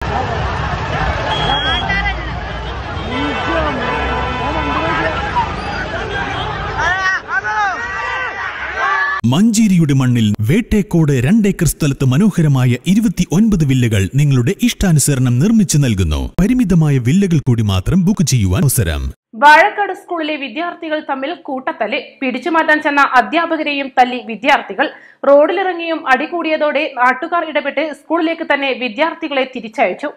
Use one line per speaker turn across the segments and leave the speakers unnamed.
മഞ്ചേരിയുടെ മണ്ണിൽ വേട്ടേക്കോട് രണ്ടേക്കർ സ്ഥലത്ത് മനോഹരമായ ഇരുപത്തി ഒൻപത് വില്ലകൾ നിങ്ങളുടെ ഇഷ്ടാനുസരണം നിർമ്മിച്ചു നൽകുന്നു പരിമിതമായ വില്ലകൾ കൂടി മാത്രം ബുക്ക് ചെയ്യുവാൻ അവസരം
വാഴക്കാട് സ്കൂളിലെ വിദ്യാർത്ഥികൾ തമ്മിൽ കൂട്ടത്തല്ല് പിടിച്ചുമാറ്റാൻ ചെന്ന അധ്യാപകരെയും തല്ലി വിദ്യാർത്ഥികൾ റോഡിലിറങ്ങിയും അടികൂടിയതോടെ നാട്ടുകാർ ഇടപെട്ട് സ്കൂളിലേക്ക് തന്നെ വിദ്യാർത്ഥികളെ തിരിച്ചയച്ചു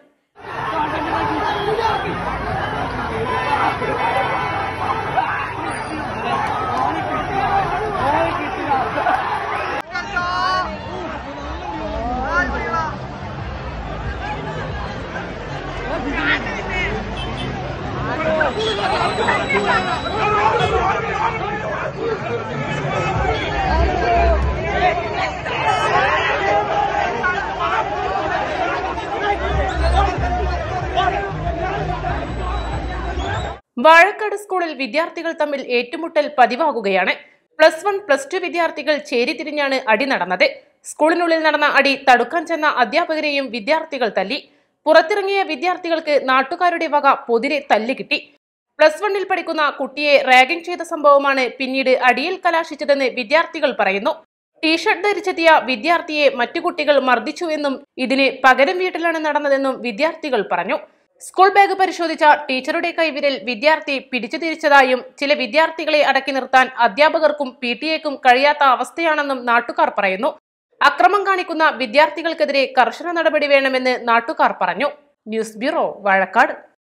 വാഴക്കാട് സ്കൂളിൽ വിദ്യാർത്ഥികൾ തമ്മിൽ ഏറ്റുമുട്ടൽ പതിവാകുകയാണ് പ്ലസ് വൺ പ്ലസ് ടു വിദ്യാർത്ഥികൾ ചേരിതിരിഞ്ഞാണ് അടി നടന്നത് സ്കൂളിനുള്ളിൽ നടന്ന അടി തടുക്കാൻ ചെന്ന അധ്യാപകരെയും വിദ്യാർത്ഥികൾ തല്ലി പുറത്തിറങ്ങിയ വിദ്യാർത്ഥികൾക്ക് നാട്ടുകാരുടെ വക പൊതിരെ തല്ല് കിട്ടി പ്ലസ് വണ്ണിൽ പഠിക്കുന്ന കുട്ടിയെ റാഗിംഗ് ചെയ്ത സംഭവമാണ് പിന്നീട് അടിയിൽ കലാശിച്ചതെന്ന് വിദ്യാർത്ഥികൾ പറയുന്നു ടീഷർട്ട് ധരിച്ചെത്തിയ വിദ്യാർത്ഥിയെ മറ്റു കുട്ടികൾ മർദ്ദിച്ചു എന്നും ഇതിന് പകരം വീട്ടിലാണ് നടന്നതെന്നും വിദ്യാർത്ഥികൾ പറഞ്ഞു സ്കൂൾ ബാഗ് പരിശോധിച്ച ടീച്ചറുടെ കൈവിരൽ വിദ്യാർത്ഥി പിടിച്ചു തിരിച്ചതായും ചില വിദ്യാർത്ഥികളെ അടക്കി നിർത്താൻ അധ്യാപകർക്കും പി ടി എക്കും കഴിയാത്ത അവസ്ഥയാണെന്നും നാട്ടുകാർ പറയുന്നു അക്രമം കാണിക്കുന്ന വിദ്യാർത്ഥികൾക്കെതിരെ കർശന നടപടി വേണമെന്ന് നാട്ടുകാർ പറഞ്ഞു ന്യൂസ് ബ്യൂറോ വാഴക്കാട്